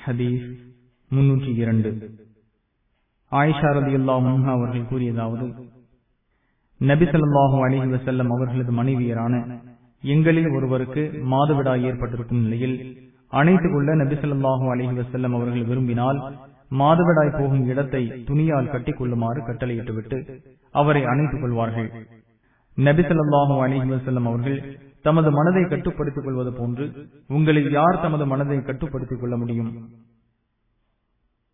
ஹதீஸ் முன்னூற்றி இரண்டு ஆயிஷா ரதி முன்ஹா அவர்கள் கூறியதாவது நபிசல்லாஹு அலிஹி வசல்லம் அவர்களது மனைவியரான எங்களில் ஒருவருக்கு மாதவிடாய் ஏற்பட்டிருக்கும் நிலையில் அணைத்துக் கொள்ள நபிசல்லாஹு அலிஹி வசல்லம் அவர்கள் விரும்பினால் மாதவிடாய் போகும் இடத்தை துணியால் கட்டிக் கொள்ளுமாறு கட்டளையிட்டுவிட்டு அவரை அணைத்துக் கொள்வார்கள் நபிசல்லாஹு அலிஹி வசல்லம் அவர்கள் தமது மனதை கட்டுப்படுத்திக் கொள்வது போன்று உங்களில் யார் தமது மனதை கட்டுப்படுத்திக் கொள்ள முடியும்